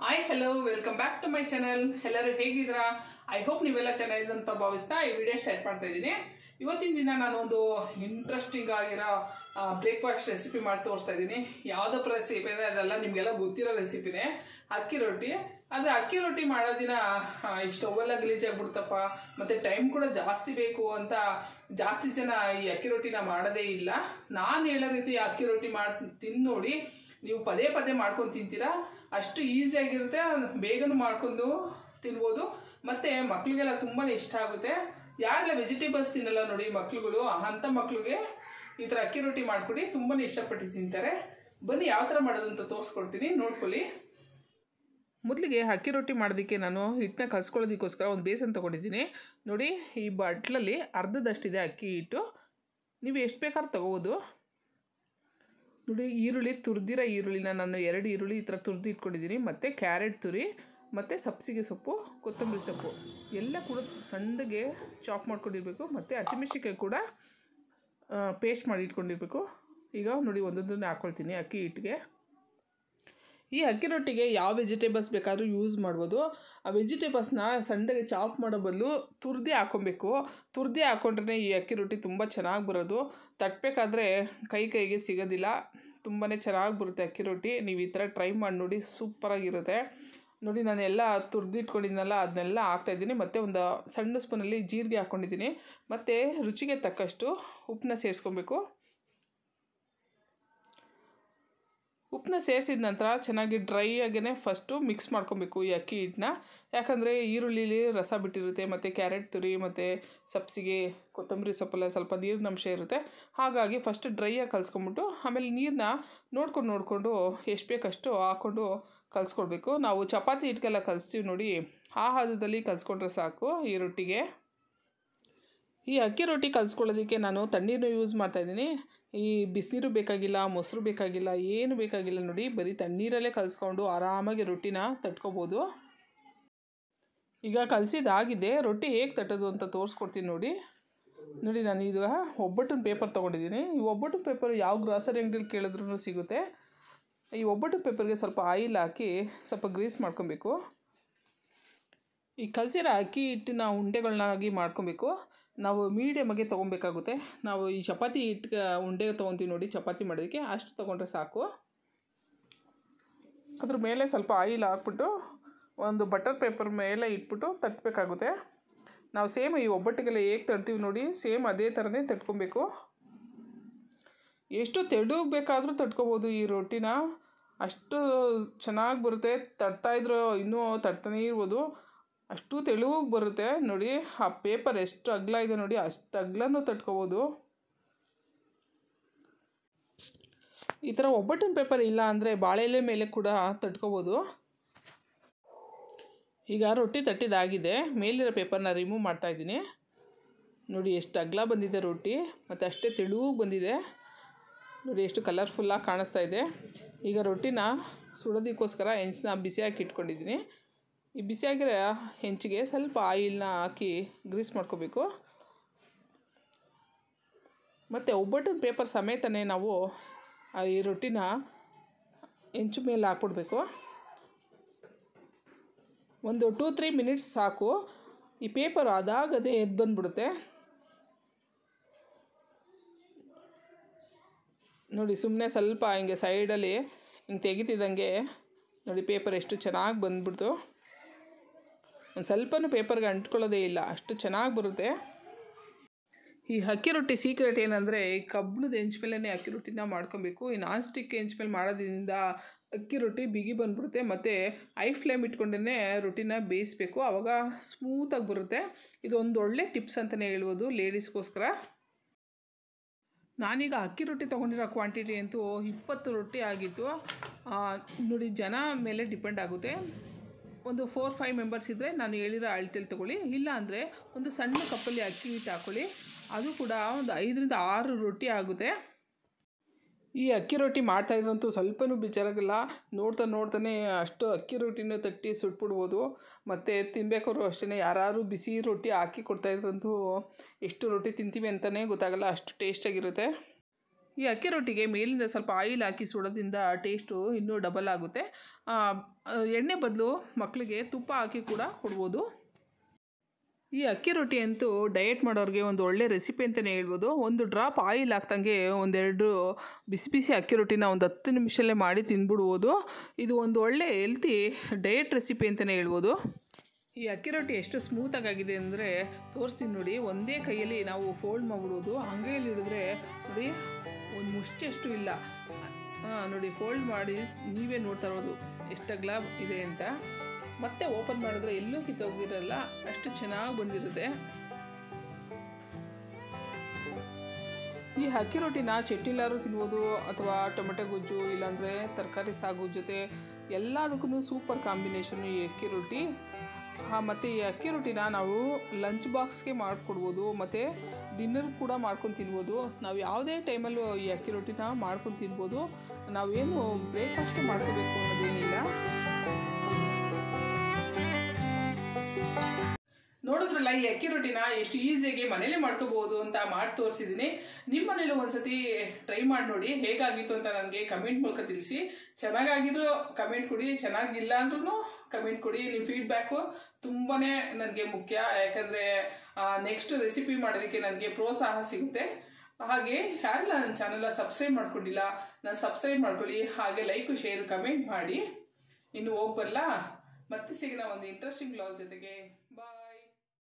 hi hello welcome back to my channel ಎಲ್ಲರೂ ಹೇಗಿದ್ದೀರಾ I hope ನೀವೆಲ್ಲ ಚೆನ್ನಾಗಿದೆ ಅಂತ ಭಾವಿಸ್ತಾ ಈ ವಿಡಿಯೋ ಸ್ಟಾರ್ಟ್ ಮಾಡ್ತಾ ಇದ್ದೀನಿ ಇವತ್ತಿನ ದಿನ ನಾನು ಒಂದು ಇಂಟ್ರೆಸ್ಟಿಂಗ್ ಆಗಿರೋ ಬ್ರೇಕ್ಫಾಸ್ಟ್ ರೆಸಿಪಿ ಮಾಡಿ ತೋರಿಸ್ತಾ ಇದ್ದೀನಿ ಯಾವುದಪ್ಪ ರೆಸಿಪಿ ಇದೆ ಅದೆಲ್ಲ ನಿಮಗೆಲ್ಲ ಗೊತ್ತಿರೋ ರೆಸಿಪಿನೇ ಅಕ್ಕಿ ರೊಟ್ಟಿ ಆದರೆ ಅಕ್ಕಿ ರೊಟ್ಟಿ ಮಾಡೋ ದಿನ ಆ, ಈ ಸ್ಟವೆಲ್ಲ ಗಲೀಜಾಗ್ಬಿಡ್ತಪ್ಪ ಮತ್ತು ಟೈಮ್ ಕೂಡ ಜಾಸ್ತಿ ಬೇಕು ಅಂತ ಜಾಸ್ತಿ ಜನ ಈ ಅಕ್ಕಿ ರೊಟ್ಟಿನ ಮಾಡೋದೇ ಇಲ್ಲ ನಾನು ಹೇಳೋ ರೀತಿ ಅಕ್ಕಿ ರೊಟ್ಟಿ ಮಾಡಿ ತಿಂದು ನೋಡಿ ನೀವು ಪದೇ ಪದೇ ಮಾಡ್ಕೊಂಡು ತಿಂತೀರಾ ಅಷ್ಟು ಈಸಿಯಾಗಿರುತ್ತೆ ಬೇಗನೂ ಮಾಡ್ಕೊಂಡು ತಿನ್ಬೋದು ಮತ್ತು ಮಕ್ಕಳಿಗೆಲ್ಲ ತುಂಬಾ ಇಷ್ಟ ಆಗುತ್ತೆ ಯಾರೆಲ್ಲ ವೆಜಿಟೇಬಲ್ಸ್ ತಿನ್ನಲ್ಲ ನೋಡಿ ಮಕ್ಳುಗಳು ಅಂಥ ಮಕ್ಳಿಗೆ ಈ ಥರ ಅಕ್ಕಿ ರೊಟ್ಟಿ ಮಾಡ್ಕೊಡಿ ತುಂಬಾ ಇಷ್ಟಪಟ್ಟು ತಿಂತಾರೆ ಬನ್ನಿ ಯಾವ ಥರ ಮಾಡೋದು ಅಂತ ತೋರಿಸ್ಕೊಡ್ತೀನಿ ನೋಡ್ಕೊಳ್ಳಿ ಮೊದಲಿಗೆ ಅಕ್ಕಿ ರೊಟ್ಟಿ ಮಾಡೋದಕ್ಕೆ ನಾನು ಹಿಟ್ಟನ್ನ ಕಲ್ಸ್ಕೊಳ್ಳೋದಕ್ಕೋಸ್ಕರ ಒಂದು ಬೇಸನ್ ತೊಗೊಂಡಿದ್ದೀನಿ ನೋಡಿ ಈ ಬಟ್ಲಲ್ಲಿ ಅರ್ಧದಷ್ಟಿದೆ ಅಕ್ಕಿ ಹಿಟ್ಟು ನೀವು ಎಷ್ಟು ಬೇಕಾದ್ರೂ ತೊಗೋಬೋದು ನೋಡಿ ಈರುಳ್ಳಿ ತುರಿದಿರೋ ಈರುಳ್ಳಿನ ನಾನು ಎರಡು ಈರುಳ್ಳಿ ಈ ಥರ ತುರಿದು ಇಟ್ಕೊಂಡಿದ್ದೀನಿ ಮತ್ತು ಕ್ಯಾರೆಟ್ ತುರಿ ಮತ್ತು ಸಬ್ಸಿಗೆ ಸೊಪ್ಪು ಕೊತ್ತಂಬರಿ ಸೊಪ್ಪು ಎಲ್ಲ ಕೂಡ ಸಣ್ಣಗೆ ಚಾಪ್ ಮಾಡ್ಕೊಂಡಿರ್ಬೇಕು ಮತ್ತು ಹಸಿಮೆಣ್ಸಿಕಾಯಿ ಕೂಡ ಪೇಸ್ಟ್ ಮಾಡಿ ಇಟ್ಕೊಂಡಿರ್ಬೇಕು ಈಗ ನೋಡಿ ಒಂದೊಂದನ್ನೇ ಹಾಕ್ಕೊಳ್ತೀನಿ ಅಕ್ಕಿ ಹಿಟ್ಟಿಗೆ ಈ ಅಕ್ಕಿ ರೊಟ್ಟಿಗೆ ಯಾವ ವೆಜಿಟೇಬಲ್ಸ್ ಬೇಕಾದರೂ ಯೂಸ್ ಮಾಡ್ಬೋದು ಆ ವೆಜಿಟೇಬಲ್ಸ್ನ ಸಣ್ಣದಾಗಿ ಚಾಪ್ ಮಾಡೋ ಬದಲು ತುರ್ದಿ ಹಾಕ್ಕೊಬೇಕು ತುರ್ದಿ ಹಾಕ್ಕೊಂಡ್ರೆ ಈ ಅಕ್ಕಿ ರೊಟ್ಟಿ ತುಂಬ ಚೆನ್ನಾಗಿ ಬರೋದು ತಟ್ಟಬೇಕಾದ್ರೆ ಕೈ ಕೈಗೆ ಸಿಗೋದಿಲ್ಲ ತುಂಬಾ ಚೆನ್ನಾಗಿ ಬರುತ್ತೆ ಅಕ್ಕಿ ರೊಟ್ಟಿ ನೀವು ಈ ಥರ ಟ್ರೈ ಮಾಡಿ ನೋಡಿ ಸೂಪರಾಗಿರುತ್ತೆ ನೋಡಿ ನಾನು ಎಲ್ಲ ತುರ್ದಿಟ್ಕೊಂಡಿದ್ನಲ್ಲ ಅದನ್ನೆಲ್ಲ ಹಾಕ್ತಾಯಿದ್ದೀನಿ ಮತ್ತು ಒಂದು ಸಣ್ಣ ಸ್ಪೂನಲ್ಲಿ ಜೀರಿಗೆ ಹಾಕ್ಕೊಂಡಿದ್ದೀನಿ ಮತ್ತು ರುಚಿಗೆ ತಕ್ಕಷ್ಟು ಉಪ್ಪನ್ನ ಸೇರಿಸ್ಕೊಬೇಕು ಉಪ್ಪನ್ನ ಸೇರಿಸಿದ ನಂತರ ಚೆನ್ನಾಗಿ ಡ್ರೈ ಆಗೇ ಫಸ್ಟು ಮಿಕ್ಸ್ ಮಾಡ್ಕೊಬೇಕು ಈ ಅಕ್ಕಿ ಹಿಟ್ಟನ್ನ ಯಾಕಂದರೆ ಈರುಳ್ಳಿಲಿ ರಸ ಬಿಟ್ಟಿರುತ್ತೆ ಮತ್ತು ಕ್ಯಾರೆಟ್ ತುರಿ ಮತ್ತು ಸಬ್ಸಿಗೆ ಕೊತ್ತಂಬರಿ ಸೊಪ್ಪೆಲ್ಲ ಸ್ವಲ್ಪ ನೀರಿನ ಅಂಶ ಇರುತ್ತೆ ಹಾಗಾಗಿ ಫಸ್ಟ್ ಡ್ರೈಯಾಗಿ ಕಲಿಸ್ಕೊಂಬಿಟ್ಟು ಆಮೇಲೆ ನೀರನ್ನ ನೋಡ್ಕೊಂಡು ನೋಡಿಕೊಂಡು ಎಷ್ಟು ಬೇಕಷ್ಟು ಹಾಕ್ಕೊಂಡು ಕಲಿಸ್ಕೊಳ್ಬೇಕು ನಾವು ಚಪಾತಿ ಹಿಟ್ಗೆಲ್ಲ ಕಲಿಸ್ತೀವಿ ನೋಡಿ ಆ ಹದದಲ್ಲಿ ಕಲಿಸ್ಕೊಂಡ್ರೆ ಸಾಕು ಈ ರೊಟ್ಟಿಗೆ ಈ ಅಕ್ಕಿ ರೊಟ್ಟಿ ಕಲಿಸ್ಕೊಳ್ಳೋದಕ್ಕೆ ನಾನು ತಣ್ಣೀರನ್ನು ಯೂಸ್ ಮಾಡ್ತಾಯಿದ್ದೀನಿ ಈ ಬಿಸಿನೀರು ಬೇಕಾಗಿಲ್ಲ ಮೊಸರು ಬೇಕಾಗಿಲ್ಲ ಏನು ಬೇಕಾಗಿಲ್ಲ ನೋಡಿ ಬರೀ ತಣ್ಣೀರಲ್ಲೇ ಕಲಿಸ್ಕೊಂಡು ಆರಾಮಾಗಿ ರೊಟ್ಟಿನ ತಟ್ಕೊಬೋದು ಈಗ ಕಲಸಿದಾಗಿದೆ ರೊಟ್ಟಿ ಹೇಗೆ ತಟ್ಟೋದು ಅಂತ ತೋರಿಸ್ಕೊಡ್ತೀನಿ ನೋಡಿ ನೋಡಿ ನಾನು ಈಗ ಒಬ್ಬಟ್ಟಿನ ಪೇಪರ್ ತೊಗೊಂಡಿದ್ದೀನಿ ಈ ಒಬ್ಬಟ್ಟಿನ ಪೇಪರ್ ಯಾವ ಗ್ರಾಸರಿ ಅಂಗಡಿಲಿ ಕೇಳಿದ್ರೂ ಸಿಗುತ್ತೆ ಈ ಒಬ್ಬಟ್ಟಿನ ಪೇಪರ್ಗೆ ಸ್ವಲ್ಪ ಆಯಿಲ್ ಹಾಕಿ ಸ್ವಲ್ಪ ಗ್ರೀಸ್ ಮಾಡ್ಕೊಬೇಕು ಈ ಕಲಸಿರೋ ಅಕ್ಕಿ ಹಿಟ್ಟಿನ ಉಂಡೆಗಳನ್ನಾಗಿ ಮಾಡ್ಕೊಬೇಕು ನಾವು ಮೀಡಿಯಮಾಗೆ ತೊಗೊಬೇಕಾಗುತ್ತೆ ನಾವು ಈ ಚಪಾತಿ ಹಿಟ್ಟಿಗೆ ಉಂಡೆ ತೊಗೊತೀವಿ ನೋಡಿ ಚಪಾತಿ ಮಾಡೋದಕ್ಕೆ ಅಷ್ಟು ತೊಗೊಂಡ್ರೆ ಸಾಕು ಅದ್ರ ಮೇಲೆ ಸ್ವಲ್ಪ ಆಯಿಲ್ ಹಾಕ್ಬಿಟ್ಟು ಒಂದು ಬಟರ್ ಪೇಪರ್ ಮೇಲೆ ಇಟ್ಬಿಟ್ಟು ತಟ್ಟಬೇಕಾಗುತ್ತೆ ನಾವು ಸೇಮ್ ಈ ಒಬ್ಬಟ್ಟಿಗೆಲ್ಲ ಹೇಗೆ ತಡ್ತೀವಿ ನೋಡಿ ಸೇಮ್ ಅದೇ ಥರನೇ ತಟ್ಕೊಬೇಕು ಎಷ್ಟು ತೆಳುಗೆ ಬೇಕಾದರೂ ತಟ್ಕೊಬೋದು ಈ ರೊಟ್ಟಿನ ಅಷ್ಟು ಚೆನ್ನಾಗಿ ಬರುತ್ತೆ ತಟ್ತಾಯಿದ್ರು ಇನ್ನೂ ತಟ್ತಾನೇ ಇರ್ಬೋದು ಅಷ್ಟು ತೆಳುವಾಗಿ ಬರುತ್ತೆ ನೋಡಿ ಆ ಪೇಪರ್ ಎಷ್ಟು ಅಗಲ ಇದೆ ನೋಡಿ ಅಷ್ಟು ಅಗಲನೂ ತಟ್ಕೋಬೋದು ಈ ಥರ ಒಬ್ಬಟ್ಟಿನ ಪೇಪರ್ ಇಲ್ಲ ಅಂದರೆ ಬಾಳೆ ಎಲೆ ಮೇಲೆ ಕೂಡ ತಟ್ಕೋಬೋದು ಈಗ ರೊಟ್ಟಿ ತಟ್ಟಿದಾಗಿದೆ ಮೇಲಿರೋ ಪೇಪರ್ನ ರಿಮೂವ್ ಮಾಡ್ತಾಯಿದ್ದೀನಿ ನೋಡಿ ಎಷ್ಟು ಅಗಲ ಬಂದಿದೆ ರೊಟ್ಟಿ ಮತ್ತು ಅಷ್ಟೇ ತೆಳುವಾಗಿ ಬಂದಿದೆ ನೋಡಿ ಎಷ್ಟು ಕಲರ್ಫುಲ್ಲಾಗಿ ಕಾಣಿಸ್ತಾ ಇದೆ ಈಗ ರೊಟ್ಟಿನ ಸುಡೋದಕ್ಕೋಸ್ಕರ ಹೆಂಚನ್ನ ಬಿಸಿ ಹಾಕಿ ಇಟ್ಕೊಂಡಿದ್ದೀನಿ ಈ ಬಿಸಿಯಾಗಿರೋ ಹೆಂಚಿಗೆ ಸ್ವಲ್ಪ ಆಯಿಲ್ನ ಹಾಕಿ ಗ್ರೀಸ್ ಮಾಡ್ಕೋಬೇಕು ಮತ್ತು ಒಬ್ಬಟ್ಟಿನ ಪೇಪರ್ ಸಮೇತನೇ ನಾವು ಆ ಈ ರೊಟ್ಟಿನ ಹೆಂಚು ಮೇಲೆ ಹಾಕ್ಬಿಡ್ಬೇಕು ಒಂದು ಟೂ ತ್ರೀ ಮಿನಿಟ್ಸ್ ಸಾಕು ಈ ಪೇಪರ್ ಅದಾಗದೇ ಎದ್ದು ಬಂದ್ಬಿಡುತ್ತೆ ನೋಡಿ ಸುಮ್ಮನೆ ಸ್ವಲ್ಪ ಹಿಂಗೆ ಸೈಡಲ್ಲಿ ಹಿಂಗೆ ತೆಗಿತಿದ್ದಂಗೆ ನೋಡಿ ಪೇಪರ್ ಎಷ್ಟು ಚೆನ್ನಾಗಿ ಬಂದ್ಬಿಡ್ತು ಒಂದು ಸ್ವಲ್ಪನೂ ಪೇಪರ್ಗೆ ಅಂಟ್ಕೊಳ್ಳೋದೇ ಇಲ್ಲ ಅಷ್ಟು ಚೆನ್ನಾಗಿ ಬರುತ್ತೆ ಈ ಅಕ್ಕಿ ರೊಟ್ಟಿ ಸೀಕ್ರೆಟ್ ಏನಂದರೆ ಈ ಕಬ್ಬಣದ ಹೆಂಚ್ ಮೇಲೇ ಅಕ್ಕಿ ರೊಟ್ಟಿನ ಮಾಡ್ಕೊಬೇಕು ಈ ನಾನ್ ಸ್ಟಿಕ್ ಹೆಂಚ್ ಮೇಲೆ ಮಾಡೋದ್ರಿಂದ ಅಕ್ಕಿ ರೊಟ್ಟಿ ಬಿಗಿ ಬಂದ್ಬಿಡುತ್ತೆ ಮತ್ತು ಐ ಫ್ಲೇಮ್ ಇಟ್ಕೊಂಡೇ ರೊಟ್ಟಿನ ಬೇಯಿಸ್ಬೇಕು ಆವಾಗ ಸ್ಮೂತಾಗಿ ಬರುತ್ತೆ ಇದು ಒಂದು ಒಳ್ಳೆ ಟಿಪ್ಸ್ ಅಂತಲೇ ಹೇಳ್ಬೋದು ಲೇಡೀಸ್ಗೋಸ್ಕರ ನಾನೀಗ ಅಕ್ಕಿ ರೊಟ್ಟಿ ತೊಗೊಂಡಿರೋ ಕ್ವಾಂಟಿಟಿ ಅಂತೂ ಇಪ್ಪತ್ತು ರೊಟ್ಟಿ ಆಗಿತ್ತು ಆ, ನೋಡಿ ಜನ ಮೇಲೆ ಡಿಪೆಂಡ್ ಆಗುತ್ತೆ ಒಂದು ಫೋರ್ ಫೈವ್ ಮೆಂಬರ್ಸ್ ಇದ್ದರೆ ನಾನು ಹೇಳಿರೋ ಅಳತೆಲಿ ತೊಗೊಳ್ಳಿ ಇಲ್ಲ ಅಂದರೆ ಒಂದು ಸಣ್ಣ ಕಪ್ಪಲ್ಲಿ ಅಕ್ಕಿ ಹಿಟ್ಟು ಹಾಕ್ಕೊಳ್ಳಿ ಅದು ಕೂಡ ಒಂದು ಐದರಿಂದ ಆರು ರೊಟ್ಟಿ ಆಗುತ್ತೆ ಈ ಅಕ್ಕಿ ರೊಟ್ಟಿ ಮಾಡ್ತಾಯಿದ್ರಂತೂ ಸ್ವಲ್ಪನೂ ಬೇಜಾರಾಗಲ್ಲ ನೋಡ್ತಾ ನೋಡ್ತಾನೆ ಅಷ್ಟು ಅಕ್ಕಿ ರೊಟ್ಟಿನ ತಟ್ಟಿ ಸುಟ್ಬಿಡ್ಬೋದು ಮತ್ತು ತಿನ್ಬೇಕಾದ್ರು ಅಷ್ಟೇ ಯಾರು ಬಿಸಿ ರೊಟ್ಟಿ ಹಾಕಿ ಕೊಡ್ತಾಯಿದ್ರಂತೂ ಎಷ್ಟು ರೊಟ್ಟಿ ತಿಂತೀವಿ ಅಂತಲೇ ಗೊತ್ತಾಗಲ್ಲ ಅಷ್ಟು ಟೇಸ್ಟಾಗಿರುತ್ತೆ ಈ ಅಕ್ಕಿ ರೊಟ್ಟಿಗೆ ಮೇಲಿಂದ ಸ್ವಲ್ಪ ಆಯಿಲ್ ಹಾಕಿ ಸುಡೋದ್ರಿಂದ ಟೇಸ್ಟು ಇನ್ನೂ ಡಬಲ್ ಆಗುತ್ತೆ ಆ, ಆ, ಎಣ್ಣೆ ಬದಲು ಮಕ್ಕಳಿಗೆ ತುಪ್ಪ ಹಾಕಿ ಕೂಡ ಕೊಡ್ಬೋದು ಈ ಅಕ್ಕಿ ರೊಟ್ಟಿ ಅಂತೂ ಡಯಟ್ ಮಾಡೋರಿಗೆ ಒಂದು ಒಳ್ಳೆ ರೆಸಿಪಿ ಅಂತಲೇ ಹೇಳ್ಬೋದು ಒಂದು ಡ್ರಾಪ್ ಆಯಿಲ್ ಹಾಕ್ದಂಗೆ ಒಂದೆರಡು ಬಿಸಿ ಬಿಸಿ ಅಕ್ಕಿ ರೊಟ್ಟಿನ ಒಂದು ಹತ್ತು ನಿಮಿಷಲ್ಲೇ ಮಾಡಿ ತಿಂದ್ಬಿಡ್ಬೋದು ಇದು ಒಂದು ಒಳ್ಳೆ ಹೆಲ್ತಿ ಡಯಟ್ ರೆಸಿಪಿ ಅಂತಲೇ ಹೇಳ್ಬೋದು ಈ ಅಕ್ಕಿ ರೊಟ್ಟಿ ಎಷ್ಟು ಸ್ಮೂತಾಗಿ ಆಗಿದೆ ಅಂದರೆ ತೋರಿಸ್ತೀನಿ ನೋಡಿ ಒಂದೇ ಕೈಯಲ್ಲಿ ನಾವು ಫೋಲ್ಡ್ ಮಾಡಿಬಿಡೋದು ಅಂಗೈಯಲ್ಲಿ ಹಿಡಿದ್ರೆ ನೋಡಿ ಒಂದು ಮುಷ್ಟಿಯಷ್ಟು ಇಲ್ಲ ಹಾಂ ನೋಡಿ ಫೋಲ್ಡ್ ಮಾಡಿ ನೀವೇ ನೋಡ್ತಾ ಇರೋದು ಎಷ್ಟು ಅಗಲ ಇದೆ ಅಂತ ಮತ್ತೆ ಓಪನ್ ಮಾಡಿದ್ರೆ ಎಲ್ಲೂ ಕಿತ್ತೋಗಿರಲ್ಲ ಅಷ್ಟು ಚೆನ್ನಾಗಿ ಬಂದಿರುತ್ತೆ ಈ ಅಕ್ಕಿ ರೊಟ್ಟಿನ ಚಟ್ನಿಲಾರು ತಿನ್ಬೋದು ಅಥವಾ ಟೊಮೆಟೊ ಗೊಜ್ಜು ಇಲ್ಲಾಂದರೆ ತರಕಾರಿ ಸಾಗು ಜೊತೆ ಎಲ್ಲದಕ್ಕೂ ಸೂಪರ್ ಕಾಂಬಿನೇಷನ್ ಈ ಅಕ್ಕಿ ರೊಟ್ಟಿ ಹಾಂ ಮತ್ತು ಈ ಅಕ್ಕಿ ರೊಟ್ಟಿನ ನಾವು ಲಂಚ್ ಬಾಕ್ಸ್ಗೆ ಮಾಡಿಕೊಡ್ಬೋದು ಮತ್ತು ಡಿನ್ನರ್ ಕೂಡ ಮಾಡ್ಕೊಂಡು ತಿನ್ಬೋದು ನಾವು ಯಾವುದೇ ಟೈಮಲ್ಲೂ ಈ ಅಕ್ಕಿ ರೊಟ್ಟಿನ ಮಾಡ್ಕೊಂಡು ತಿನ್ಬೋದು ನಾವೇನು ಬ್ರೇಕ್ಫಾಸ್ಟೇ ಮಾಡ್ಕೋಬೇಕು ಅನ್ನೋದೇನಿಲ್ಲ ನೋಡಿದ್ರಲ್ಲ ಈ ಅಕ್ಕಿ ರೊಟ್ಟಿನ ಎಷ್ಟು ಈಸಿಯಾಗಿ ಮನೇಲಿ ಮಾಡ್ಕೋಬಹುದು ಅಂತ ಮಾಡಿ ತೋರಿಸಿದ್ದೀನಿ ನಿಮ್ಮ ಮನೇಲಿ ಒಂದ್ಸತಿ ಟ್ರೈ ಮಾಡಿ ನೋಡಿ ಹೇಗಾಗಿತ್ತು ಅಂತ ನನಗೆ ಕಮೆಂಟ್ ಮೂಲಕ ತಿಳಿಸಿ ಚೆನ್ನಾಗಾಗಿದ್ರು ಕಮೆಂಟ್ ಕೊಡಿ ಚೆನ್ನಾಗಿಲ್ಲ ಅಂದ್ರೂ ಕಮೆಂಟ್ ಕೊಡಿ ನಿಮ್ಮ ಫೀಡ್ಬ್ಯಾಕು ತುಂಬಾನೇ ನನಗೆ ಮುಖ್ಯ ಯಾಕಂದರೆ ನೆಕ್ಸ್ಟ್ ರೆಸಿಪಿ ಮಾಡೋದಕ್ಕೆ ನನಗೆ ಪ್ರೋತ್ಸಾಹ ಸಿಗುತ್ತೆ ಹಾಗೆ ಯಾರೆಲ್ಲ ನನ್ನ ಚಾನೆಲ್ ಸಬ್ಸ್ಕ್ರೈಬ್ ಮಾಡ್ಕೊಂಡಿಲ್ಲ ನಾನು ಸಬ್ಸ್ಕ್ರೈಬ್ ಮಾಡ್ಕೊಳ್ಳಿ ಹಾಗೆ ಲೈಕು ಶೇರ್ ಕಮೆಂಟ್ ಮಾಡಿ ಇನ್ನು ಹೋಗ್ಬಲ್ಲ ಮತ್ತೆ ಸಿಗೋಣ ಒಂದು ಇಂಟ್ರೆಸ್ಟಿಂಗ್ ಬ್ಲಾಗ್ ಜೊತೆಗೆ